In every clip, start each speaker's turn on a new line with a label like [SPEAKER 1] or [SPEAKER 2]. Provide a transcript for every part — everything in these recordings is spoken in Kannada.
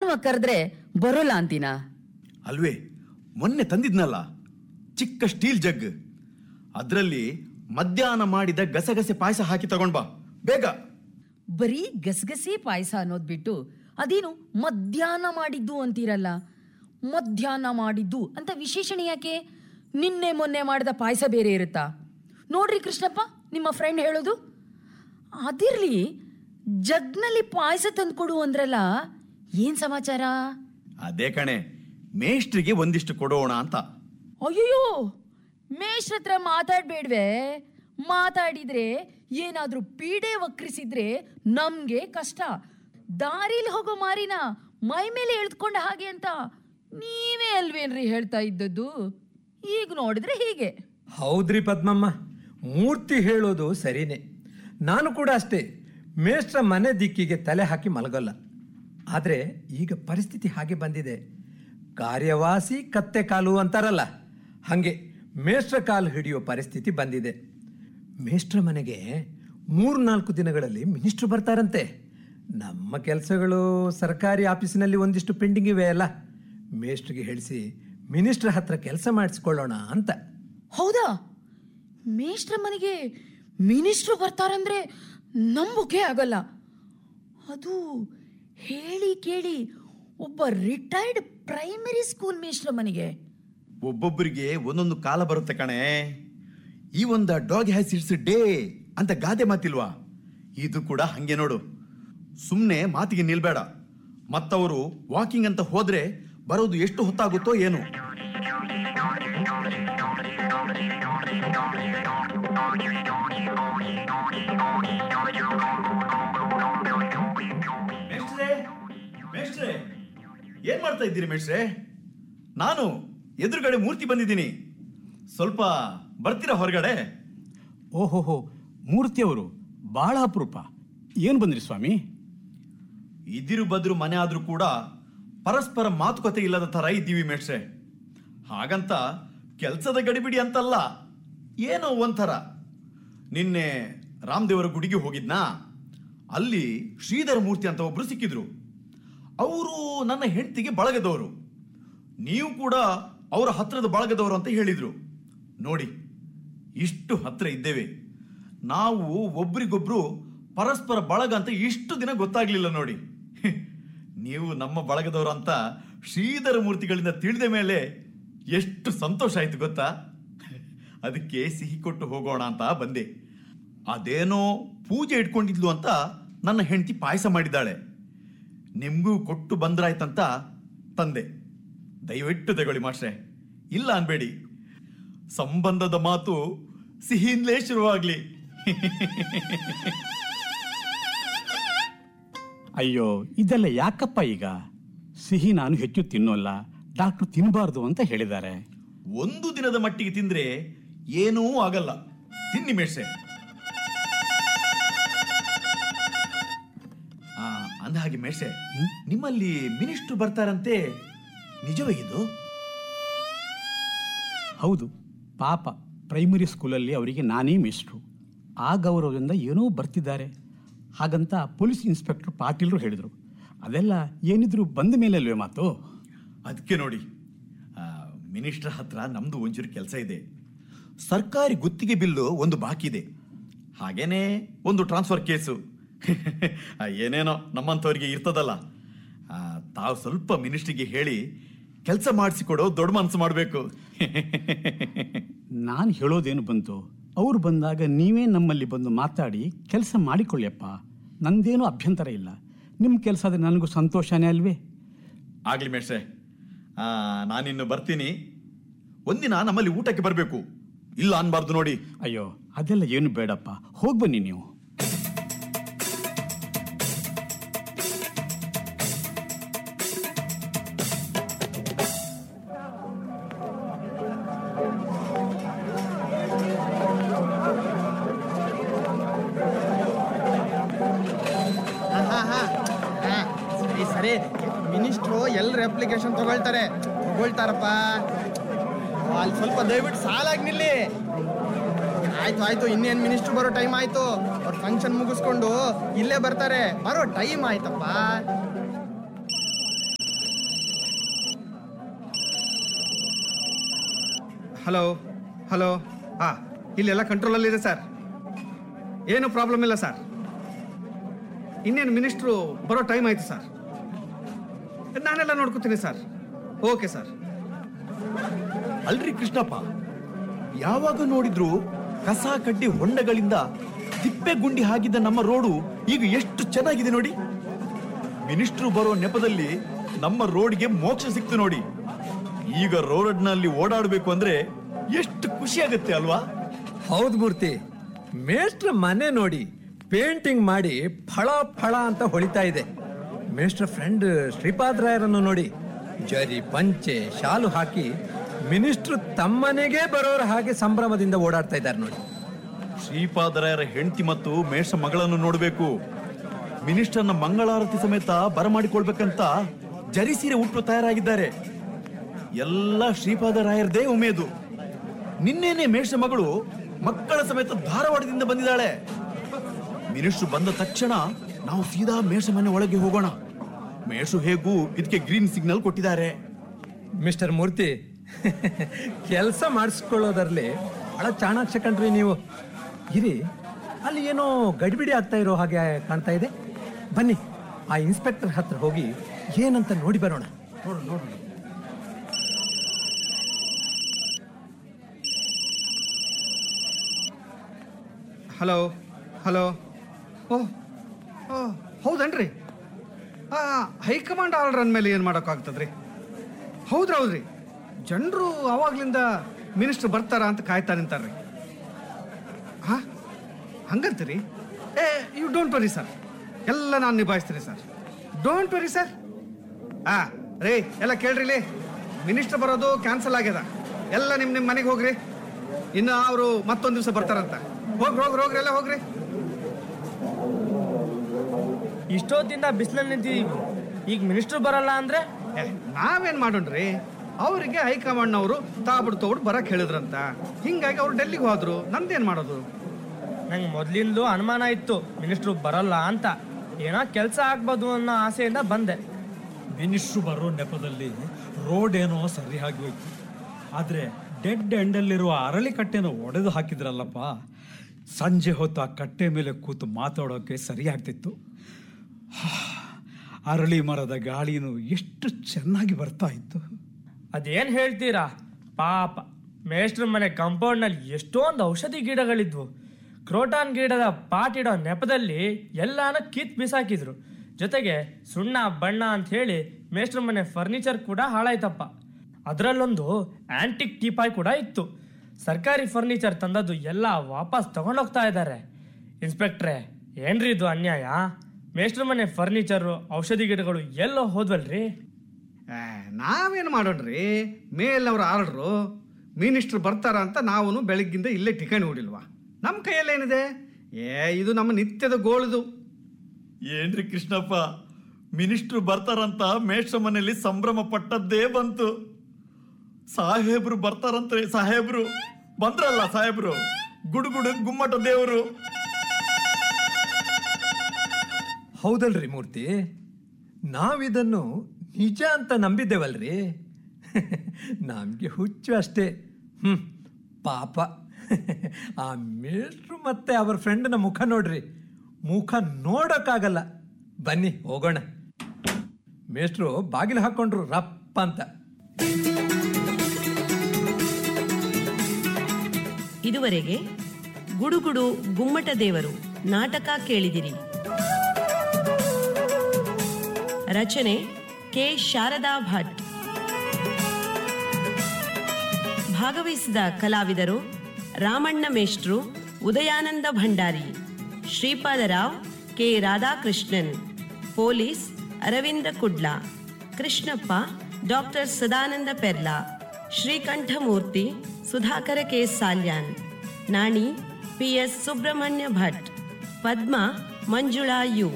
[SPEAKER 1] ನಿಧಾನವಾಗಿ ಕರೆದ್ರೆ ಬರೋಲ್ಲ ಅಂತೀನಾ
[SPEAKER 2] ಅಲ್ವೇ ಮೊನ್ನೆ ತಂದಿದ್ನಲ್ಲ ಚಿಕ್ಕ ಸ್ಟೀಲ್ ಜಗ್ ಅದರಲ್ಲಿ ಮಧ್ಯಾಹ್ನ ಮಾಡಿದ ಗಸಗಸೆ ಪಾಯಸ ಹಾಕಿ ತಗೊಂಡ್ ಬಾ ಬೇಗ
[SPEAKER 1] ಬರೀ ಗಸಗಸೆ ಪಾಯಸ ಅನ್ನೋದ್ ಬಿಟ್ಟು ಅದೇನು ಮಧ್ಯಾಹ್ನ ಮಾಡಿದ್ದು ಅಂತೀರಲ್ಲ ಮಧ್ಯಾಹ್ನ ಮಾಡಿದ್ದು ಅಂತ ವಿಶೇಷಣೆ ಯಾಕೆ ನಿನ್ನೆ ಮೊನ್ನೆ ಮಾಡಿದ ಪಾಯಸ ಬೇರೆ ಇರುತ್ತಾ ನೋಡ್ರಿ ಕೃಷ್ಣಪ್ಪ ನಿಮ್ಮ ಫ್ರೆಂಡ್ ಹೇಳೋದು ಅದಿರ್ಲಿ ಜಗ್ನಲ್ಲಿ ಪಾಯಸ ತಂದ್ಕೊಡು ಅಂದ್ರಲ್ಲ ಏನ್ ಸಮಾಚಾರ
[SPEAKER 2] ಅದೇ ಕಣೆ ಮೇಷ್ಟ್ರಿಗೆ ಒಂದಿಷ್ಟು ಕೊಡೋಣ ಅಂತ
[SPEAKER 1] ಅಯ್ಯೋ ಮೇಷ್ರ ಹತ್ರ ಮಾತಾಡ್ಬೇಡ್ವೆ ಮಾತಾಡಿದ್ರೆ ಏನಾದ್ರೂ ಪೀಡೆ ವಕ್ರಿಸಿದ್ರೆ ನಮ್ಗೆ ಕಷ್ಟ ದಾರಿಲಿ ಹೋಗೋ ಮಾರಿನ ಮೈ ಮೇಲೆ ಎಳ್ದ್ಕೊಂಡ ಹಾಗೆ ಅಂತ ನೀವೇ ಅಲ್ವೇನ್ರಿ ಹೇಳ್ತಾ ಇದ್ದದ್ದು ಈಗ ನೋಡಿದ್ರೆ ಹೀಗೆ
[SPEAKER 3] ಹೌದ್ರಿ ಪದ್ಮಮ್ಮ ಮೂರ್ತಿ ಹೇಳೋದು ಸರಿನೇ ನಾನು ಕೂಡ ಅಷ್ಟೇ ಮೇಷ್ಟ್ರ ಮನೆ ದಿಕ್ಕಿಗೆ ತಲೆ ಹಾಕಿ ಮಲಗಲ್ಲ ಆದರೆ ಈಗ ಪರಿಸ್ಥಿತಿ ಹಾಗೆ ಬಂದಿದೆ ಕಾರ್ಯವಾಸಿ ಕತ್ತೆ ಕಾಲು ಅಂತಾರಲ್ಲ ಹಾಗೆ ಮೇಷ್ಟ್ರ ಕಾಲು ಹಿಡಿಯೋ ಪರಿಸ್ಥಿತಿ ಬಂದಿದೆ ಮೇಷ್ಟ್ರ ಮನೆಗೆ ಮೂರು ನಾಲ್ಕು ದಿನಗಳಲ್ಲಿ ಮಿನಿಸ್ಟ್ರು ಬರ್ತಾರಂತೆ ನಮ್ಮ ಕೆಲಸಗಳು ಸರ್ಕಾರಿ ಆಫೀಸಿನಲ್ಲಿ ಒಂದಿಷ್ಟು ಪೆಂಡಿಂಗ್ ಇವೆ ಅಲ್ಲ ಮೇಷ್ಟ್ರಿಗೆ ಹೇಳಿಸಿ ಮಿನಿಸ್ಟ್ರ್ ಹತ್ರ ಕೆಲಸ ಮಾಡಿಸ್ಕೊಳ್ಳೋಣ ಅಂತ
[SPEAKER 1] ಹೌದಾ ಮೇಷ್ಟ್ರ ಮನೆಗೆ ಮಿನಿಸ್ಟ್ರು ಬರ್ತಾರಂದ್ರೆ ನಂಬುಕೆ ಆಗಲ್ಲ ಅದು ಹೇಳಿ ಕೇಳಿ ಒಬ್ಬ ರಿಟೈರ್ಡ್ ಪ್ರೈಮರಿ ಸ್ಕೂಲ್ ಮೇಷ್ಟ್ರ ಮನೆಗೆ
[SPEAKER 2] ಒಬ್ಬೊಬ್ಬರಿಗೆ ಒಂದೊಂದು ಕಾಲ ಬರುತ್ತೆ ಕಣೆ ಈ ಒಂದ ಡಾಗ್ ಹ್ಯಾಸ್ ಇಟ್ಸ್ ಡೇ ಅಂತ ಗಾದೆ ಮಾತಿಲ್ವಾ ಇದು ಕೂಡ ಹಂಗೆ ನೋಡು ಸುಮ್ಮನೆ ಮಾತಿಗೆ ನಿಲ್ಬೇಡ ಮತ್ತವರು ವಾಕಿಂಗ್ ಅಂತ ಹೋದ್ರೆ ಬರೋದು ಎಷ್ಟು ಹೊತ್ತಾಗುತ್ತೋ ಏನು ಮೇಷ್ಟ್ರೇ, ಮೇಷ್ಟ್ರೇ, ಏನ್ ಮಾಡ್ತಾ ಇದ್ದೀರಿ ಮೇಷ್ಟ್ರೆ ನಾನು ಎದುರುಗಡೆ ಮೂರ್ತಿ ಬಂದಿದ್ದೀನಿ ಸ್ವಲ್ಪ ಬರ್ತೀರಾ ಹೊರಗಡೆ
[SPEAKER 4] ಓಹೋಹೋ ಮೂರ್ತಿಯವರು ಬಹಳ ಅಪರೂಪ ಏನು ಬಂದ್ರಿ ಸ್ವಾಮಿ
[SPEAKER 2] ಇದಿರು ಬದ್ರು ಮನೆ ಆದ್ರೂ ಕೂಡ ಪರಸ್ಪರ ಮಾತುಕತೆ ಇಲ್ಲದ ತರ ಇದ್ದೀವಿ ಮೇಷ್ಟ್ರೆ ಹಾಗಂತ ಕೆಲಸದ ಗಡಿಬಿಡಿ ಅಂತಲ್ಲ ಏನೋ ಒಂಥರ ನಿನ್ನೆ ರಾಮದೇವರ ಗುಡಿಗೆ ಹೋಗಿದ್ನಾ ಅಲ್ಲಿ ಶ್ರೀಧರ ಮೂರ್ತಿ ಅಂತ ಒಬ್ರು ಸಿಕ್ಕಿದ್ರು ಅವರು ನನ್ನ ಹೆಂಡತಿಗೆ ಬಳಗದವರು ನೀವು ಕೂಡ ಅವರ ಹತ್ರದ ಬಳಗದವರು ಅಂತ ಹೇಳಿದ್ರು ನೋಡಿ ಇಷ್ಟು ಹತ್ರ ಇದ್ದೇವೆ ನಾವು ಒಬ್ರಿಗೊಬ್ರು ಪರಸ್ಪರ ಬಳಗ ಅಂತ ಇಷ್ಟು ದಿನ ಗೊತ್ತಾಗ್ಲಿಲ್ಲ ನೋಡಿ ನೀವು ನಮ್ಮ ಬಳಗದವರು ಅಂತ ಶ್ರೀಧರ ಮೂರ್ತಿಗಳಿಂದ ತಿಳಿದ ಮೇಲೆ ಎಷ್ಟು ಸಂತೋಷ ಆಯ್ತು ಗೊತ್ತಾ ಅದಕ್ಕೆ ಸಿಹಿ ಕೊಟ್ಟು ಹೋಗೋಣ ಅಂತ ಬಂದೆ ಅದೇನೋ ಪೂಜೆ ಇಟ್ಕೊಂಡಿದ್ಲು ಅಂತ ನನ್ನ ಹೆಂಡತಿ ಪಾಯಸ ಮಾಡಿದ್ದಾಳೆ ನಿಮ್ಗೂ ಕೊಟ್ಟು ಬಂದ್ರಾಯ್ತಂತ ತಂದೆ ದಯವಿಟ್ಟು ತಗೊಳ್ಳಿ ಮಾಸ್ಟ್ರೆ ಇಲ್ಲ ಅನ್ಬೇಡಿ ಸಂಬಂಧದ ಮಾತು ಸಿಹಿಯಿಂದಲೇ ಶುರುವಾಗ್ಲಿ
[SPEAKER 4] ಅಯ್ಯೋ ಇದೆಲ್ಲ ಯಾಕಪ್ಪ ಈಗ ಸಿಹಿ ನಾನು ಹೆಚ್ಚು ತಿನ್ನೋಲ್ಲ ಡಾಕ್ಟ್ರು ತಿನ್ನಬಾರ್ದು ಅಂತ ಹೇಳಿದ್ದಾರೆ
[SPEAKER 2] ಒಂದು ದಿನದ ಮಟ್ಟಿಗೆ ತಿಂದ್ರೆ ಏನೂ ಆಗಲ್ಲ ತಿನ್ನಿ ಮೇಷ್ರೆ ಆ, ಅಂದಹಾಗೆ ಮೇಷ್ರೆ ನಿಮ್ಮಲ್ಲಿ ಮಿನಿಸ್ಟ್ರು ಬರ್ತಾರಂತೆ ನಿಜವೇ ಇದು
[SPEAKER 4] ಹೌದು ಪಾಪ ಪ್ರೈಮರಿ ಸ್ಕೂಲಲ್ಲಿ ಅವರಿಗೆ ನಾನೇ ಮಿಸ್ಟ್ರು ಆ ಗೌರವದಿಂದ ಏನೋ ಬರ್ತಿದ್ದಾರೆ ಹಾಗಂತ ಪೊಲೀಸ್ ಇನ್ಸ್ಪೆಕ್ಟರ್ ಪಾಟೀಲ್ರು ಹೇಳಿದರು ಅದೆಲ್ಲ ಏನಿದ್ರು ಬಂದ ಮೇಲೆ ಅಲ್ವೇ ಮಾತು
[SPEAKER 2] ಅದಕ್ಕೆ ನೋಡಿ ಆ, ಮಿನಿಸ್ಟರ್ ಹತ್ರ ನಮ್ದು ಒಂಚೂರು ಕೆಲಸ ಇದೆ ಸರ್ಕಾರಿ ಗುತ್ತಿಗೆ ಬಿಲ್ಲು ಒಂದು ಬಾಕಿ ಇದೆ ಹಾಗೇನೆ ಒಂದು ಟ್ರಾನ್ಸ್ಫರ್ ಕೇಸು ಆ, ಏನೇನೋ ನಮ್ಮಂಥವ್ರಿಗೆ ಇರ್ತದಲ್ಲ ಆ, ತಾವು ಸ್ವಲ್ಪ ಮಿನಿಸ್ಟ್ರಿಗೆ ಹೇಳಿ ಕೆಲಸ ಮಾಡಿಸಿಕೊಡೋ ದೊಡ್ಡ ಮನಸ್ಸು ಮಾಡಬೇಕು
[SPEAKER 4] ನಾನು ಹೇಳೋದೇನು ಬಂತು ಅವ್ರು ಬಂದಾಗ ನೀವೇ ನಮ್ಮಲ್ಲಿ ಬಂದು ಮಾತಾಡಿ ಕೆಲಸ ಮಾಡಿಕೊಳ್ಳಿಯಪ್ಪ ನಂದೇನೂ ಅಭ್ಯಂತರ ಇಲ್ಲ ನಿಮ್ಮ ಕೆಲಸ ಆದರೆ ನನಗೂ ಸಂತೋಷನೇ ಅಲ್ವೇ
[SPEAKER 2] ಆಗ್ಲಿ ಮೇಷ್ರೆ ಆ, ನಾನಿನ್ನು ಬರ್ತೀನಿ ಒಂದಿನ ನಮ್ಮಲ್ಲಿ ಊಟಕ್ಕೆ ಬರಬೇಕು ಇಲ್ಲ ಅನ್ಬಾರ್ದು ನೋಡಿ
[SPEAKER 4] ಅಯ್ಯೋ ಅದೆಲ್ಲ ಏನು ಬೇಡಪ್ಪ ಹೋಗಿ ಬನ್ನಿ ನೀವು
[SPEAKER 5] ಹಾ, ಹಾ, ಹಾ. ಸರಿ ಸರಿ ಮಿನಿಸ್ಟ್ರು ಎಲ್ಲರ ಅಪ್ಲಿಕೇಶನ್ ತಗೊಳ್ತಾರೆ ತಗೊಳ್ತಾರಪ್ಪ ಅಲ್ಲಿ ಸ್ವಲ್ಪ ದಯವಿಟ್ಟು ಸಾಲಾಗಿ ನಿಲ್ಲಿ ಆಯ್ತು ಆಯ್ತು ಇನ್ನೇನು ಮಿನಿಸ್ಟ್ರು ಬರೋ ಟೈಮ್ ಆಯ್ತು ಅವ್ರ ಫಂಕ್ಷನ್ ಮುಗಿಸ್ಕೊಂಡು ಇಲ್ಲೇ ಬರ್ತಾರೆ ಬರೋ ಟೈಮ್ ಆಯ್ತಪ್ಪ
[SPEAKER 6] ಹಲೋ ಹಲೋ ಹಾಂ ಇಲ್ಲೆಲ್ಲ ಕಂಟ್ರೋಲಲ್ಲಿದೆ ಸರ್ ಏನು ಪ್ರಾಬ್ಲಮ್ ಇಲ್ಲ ಸರ್ ಇನ್ನೇನು ಮಿನಿಸ್ಟ್ರು ಬರೋ ಟೈಮ್ ಆಯಿತು ಸರ್ ನಾನೆಲ್ಲ ನೋಡ್ಕೋತೀನಿ ಸರ್ ಓಕೆ ಸರ್
[SPEAKER 2] ಅಲ್ರಿ ಕೃಷ್ಣಪ್ಪ ಯಾವಾಗ ನೋಡಿದ್ರು ಕಸ ಕಡ್ಡಿ ಹೊಂಡಗಳಿಂದ ತಿಪ್ಪೆ ಗುಂಡಿ ಹಾಕಿದ್ದ ನಮ್ಮ ರೋಡು ಈಗ ಎಷ್ಟು ಚೆನ್ನಾಗಿದೆ ನೋಡಿ ಮಿನಿಸ್ಟ್ರು ಬರೋ ನೆಪದಲ್ಲಿ ನಮ್ಮ ರೋಡ್ಗೆ ಮೋಕ್ಷ ಸಿಕ್ತು ನೋಡಿ ಈಗ ರೋಡ್ನಲ್ಲಿ ಓಡಾಡಬೇಕು ಅಂದ್ರೆ ಎಷ್ಟು ಖುಷಿ ಆಗುತ್ತೆ ಅಲ್ವಾ
[SPEAKER 3] ಹೌದು ಮೂರ್ತಿ ಮೇಷ್ಟ್ರ ಮನೆ ನೋಡಿ ಪೇಂಟಿಂಗ್ ಮಾಡಿ ಫಳ ಫಳ ಅಂತ ಹೊಳಿತಾ ಇದೆ ಮೇಷ್ಟ್ರ ಫ್ರೆಂಡ್ ಶ್ರೀಪಾದ್ ರಾಯರನ್ನು ನೋಡಿ ಜರಿ ಪಂಚೆ ಶಾಲು ಹಾಕಿ ಮಿನಿಸ್ಟ್ರು ತಮ್ಮನೆಗೆ ಬರೋರ ಹಾಗೆ ಸಂಭ್ರಮದಿಂದ ಓಡಾಡ್ತಾ ಇದ್ದಾರೆ ನೋಡಿ
[SPEAKER 2] ಶ್ರೀಪಾದರಾಯರ ಹೆಂಡತಿ ಮತ್ತು ಮೇಷ ಮಗಳನ್ನು ನೋಡಬೇಕು ಮಿನಿಸ್ಟರ್ನ ಮಂಗಳಾರತಿ ಸಮೇತ ಬರಮಾಡಿಕೊಳ್ಬೇಕಂತ ಜರಿ ಸೀರೆ ಉಟ್ಟು ತಯಾರಾಗಿದ್ದಾರೆ ಎಲ್ಲ ಶ್ರೀಪಾದರಾಯರದೇ ಉಮೇದು ನಿನ್ನೇನೆ ಮೇಷ ಮಗಳು ಮಕ್ಕಳ ಸಮೇತ ಧಾರವಾಡದಿಂದ ಬಂದಿದ್ದಾಳೆ ಮಿನಿಸ್ಟ್ರು ಬಂದ ತಕ್ಷಣ ನಾವು ಸೀದಾ ಮೇಷ ಮನೆ ಒಳಗೆ ಹೋಗೋಣ ಮೇಷು ಹೇಗೂ ಇದಕ್ಕೆ ಗ್ರೀನ್ ಸಿಗ್ನಲ್ ಕೊಟ್ಟಿದ್ದಾರೆ
[SPEAKER 3] ಮಿಸ್ಟರ್ ಮೂರ್ತಿ ಕೆಲಸ ಮಾಡಿಸ್ಕೊಳ್ಳೋದ್ರಲ್ಲಿ ಬಹಳ ಚಾಣಾಕ್ಷ ಕಣ್ರಿ ನೀವು ಇರಿ ಅಲ್ಲಿ ಏನೋ ಗಡಿಬಿಡಿ ಆಗ್ತಾ ಇರೋ ಹಾಗೆ ಕಾಣ್ತಾ ಇದೆ ಬನ್ನಿ ಆ ಇನ್ಸ್ಪೆಕ್ಟರ್ ಹತ್ರ ಹೋಗಿ ಏನಂತ ನೋಡಿ ಬರೋಣ
[SPEAKER 6] ಹಲೋ ಹಲೋ ಓಹ್ ಓಹ್ ಹೌದನ್ರಿ ಹಾಂ ಹೈಕಮಾಂಡ್ ಆರ್ಡರ್ ಅಂದಮೇಲೆ ಏನು ಮಾಡೋಕ್ಕಾಗ್ತದ್ರಿ ಹೌದ್ರಿ ಹೌದ್ರಿ ಜನರು ಅವಾಗ್ಲಿಂದ ಮಿನಿಸ್ಟ್ರ್ ಬರ್ತಾರ ಅಂತ ಕಾಯ್ತಾ ನಿಂತಾರ್ರಿ ಹಾಂ ಹಂಗಂತೀರಿ ಏ ಯು ಡೋಂಟ್ ವರಿ ಸರ್ ಎಲ್ಲ ನಾನು ನಿಭಾಯಿಸ್ತೀನಿ ಸರ್ ಡೋಂಟ್ ವರಿ ಸರ್ ಆ ರೇ ಎಲ್ಲ ಕೇಳ್ರಿ ಇಲ್ಲಿ ಮಿನಿಸ್ಟರ್ ಬರೋದು ಕ್ಯಾನ್ಸಲ್ ಆಗ್ಯದ ಎಲ್ಲ ನಿಮ್ಮ ನಿಮ್ಮ ಮನೆಗೆ ಹೋಗ್ರಿ ಇನ್ನು ಅವರು ಮತ್ತೊಂದು ದಿವಸ ಬರ್ತಾರಂತ ಹೋಗ್ರಿ ಹೋಗ್ರಿ ಹೋಗ್ರಿ ಎಲ್ಲ ಹೋಗ್ರಿ
[SPEAKER 5] ಇಷ್ಟೊತ್ತಿಂದ ಬಿಸಿಲಲ್ಲಿ ನಿಂತಿದ್ದೀವಿ ಈಗ ಮಿನಿಸ್ಟ್ರು ಬರಲ್ಲ ಅಂದ್ರೆ
[SPEAKER 6] ಏ, ನಾವೇನ್ ಮಾಡೋಣ್ರಿ ಅವರಿಗೆ ಹೈಕಮಾಂಡ್ನವರು ತಾಬಿಡ್ ತಗೊಡ್ ಬರಕ್ ಹೇಳಿದ್ರಂತ ಹಿಂಗಾಗಿ ಅವ್ರು ಡೆಲ್ಲಿಗೆ ಹೋದ್ರು ನಂದೇನ್ ಮಾಡೋದು
[SPEAKER 5] ನಂಗೆ ಮೊದ್ಲಿಂದಲೂ ಅನುಮಾನ ಇತ್ತು ಮಿನಿಸ್ಟ್ರು ಬರಲ್ಲ ಅಂತ ಏನೋ ಕೆಲಸ ಆಗ್ಬೋದು ಅನ್ನೋ ಆಸೆಯಿಂದ ಬಂದೆ
[SPEAKER 7] ಮಿನಿಸ್ಟ್ರು ಬರೋ ನೆಪದಲ್ಲಿ ರೋಡ್ ಏನೋ ಸರಿ ಆಗಿ ಹೋಯ್ತು ಆದರೆ ಡೆಡ್ ಎಂಡಲ್ಲಿರುವ ಅರಳಿ ಕಟ್ಟೆನ ಒಡೆದು ಹಾಕಿದ್ರಲ್ಲಪ್ಪ ಸಂಜೆ ಹೊತ್ತು ಆ ಕಟ್ಟೆ ಮೇಲೆ ಕೂತು ಮಾತಾಡೋಕೆ ಸರಿ ಆಗ್ತಿತ್ತು ಹಾ, ಅರಳಿ ಮರದ ಗಾಳಿನೂ ಎಷ್ಟು ಚೆನ್ನಾಗಿ ಬರ್ತಾ ಇತ್ತು
[SPEAKER 5] ಅದೇನು ಹೇಳ್ತೀರಾ ಪಾಪ ಮೇಷ್ಟ್ರ ಮನೆ ಕಾಂಪೌಂಡ್ನಲ್ಲಿ ಎಷ್ಟೊಂದು ಔಷಧಿ ಗಿಡಗಳಿದ್ವು ಕ್ರೋಟಾನ್ ಗಿಡದ ಪಾಟಿಡೋ ನೆಪದಲ್ಲಿ ಎಲ್ಲಾನ ಕಿತ್ ಬಿಸಾಕಿದ್ರು ಜೊತೆಗೆ ಸುಣ್ಣ ಬಣ್ಣ ಅಂತ ಹೇಳಿ ಮೇಷ್ಟ್ರ ಮನೆ ಫರ್ನಿಚರ್ ಕೂಡ ಹಾಳಾಯ್ತಪ್ಪ ಅದರಲ್ಲೊಂದು ಆಂಟಿಕ್ ಟೀಪಾಯ್ ಕೂಡ ಇತ್ತು ಸರ್ಕಾರಿ ಫರ್ನಿಚರ್ ತಂದದ್ದು ಎಲ್ಲ ವಾಪಸ್ ತಗೊಂಡೋಗ್ತಾ ಇದ್ದಾರೆ ಇನ್ಸ್ಪೆಕ್ಟ್ರೆ ಏನ್ರಿ ಇದು ಅನ್ಯಾಯ ಮೇಷ್ಟ್ರ ಮನೆ ಫರ್ನಿಚರು ಔಷಧಿ ಗಿಡಗಳು ಎಲ್ಲೋ ಹೋದ್ವಲ್ರಿ
[SPEAKER 6] ಏ, ನಾವೇನ್ ಮಾಡೋಣ್ರಿ ಮೇಲವ್ರ ಆರ್ಡ್ರು ಮಿನಿಸ್ಟ್ರ್ ಬರ್ತಾರ ಅಂತ ನಾವು ಬೆಳಗ್ಗಿಂದ ಇಲ್ಲೇ ಟಿಕೆಟ್ ಹೊಡಿಲ್ವಾ ನಮ್ಮ ಕೈಯಲ್ಲೇನಿದೆ ಏ ಇದು ನಮ್ಮ ನಿತ್ಯದ ಗೋಳುದು
[SPEAKER 2] ಏನ್ರಿ ಕೃಷ್ಣಪ್ಪ ಮಿನಿಸ್ಟ್ರು ಬರ್ತಾರಂತ ಮೇಷ ಮನೆಯಲ್ಲಿ ಸಂಭ್ರಮ ಪಟ್ಟದ್ದೇ ಬಂತು ಸಾಹೇಬ್ರು ಬರ್ತಾರಂತ್ರಿ ಸಾಹೇಬ್ರು ಬಂದ್ರಲ್ಲ ಸಾಹೇಬ್ರು ಗುಡುಗುಡು ಗುಮ್ಮಟ ದೇವರು
[SPEAKER 3] ಹೌದಲ್ರಿ ಮೂರ್ತಿ ನಾವಿದನ್ನು ನಿಜ ಅಂತ ನಂಬಿದ್ದೇವಲ್ರಿ ನಮಗೆ ಹುಚ್ಚು ಅಷ್ಟೇ ಹ್ಮ್ ಪಾಪ ಆ ಮೇಷ್ಟ್ರು ಮತ್ತೆ ಅವರ ಫ್ರೆಂಡ್ನ ಮುಖ ನೋಡ್ರಿ ಮುಖ ನೋಡೋಕ್ಕಾಗಲ್ಲ ಬನ್ನಿ ಹೋಗೋಣ ಮೇಷ್ಟ್ರು ಬಾಗಿಲು ಹಾಕೊಂಡ್ರು ರಪ್ಪ ಅಂತ
[SPEAKER 8] ಇದುವರೆಗೆ ಗುಡುಗುಡು ಗುಮ್ಮಟ ದೇವರು ನಾಟಕ ಕೇಳಿದಿರಿ ರಚನೆ ಕೆ ಶಾರದಾ ಭಟ್ ಭಾಗವಹಿಸಿದ ಕಲಾವಿದರು ರಾಮಣ್ಣ ಮೇಷ್ಟ್ರು Udayananda Bhandari Shripadarao K Radhakrishnan police Aravinda Kudla Krishnappa doctor Sadananda Perla Srikanthamurthy Sudhakara K Salyan Nani P S Subrahmanya Bhat Padma Manjula U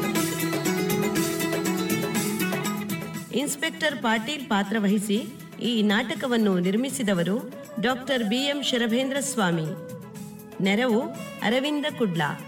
[SPEAKER 8] inspector Patil ಪಾತ್ರ ವಹಿಸಿ ಈ ನಾಟಕವನ್ನು ನಿರ್ಮಿಸಿದವರು ಡಾಕ್ಟರ್ ಬಿ ಎಂ ಶರಭೇಂದ್ರ ಸ್ವಾಮಿ ನೆರವು ಅರವಿಂದ ಕುಡ್ಲಾ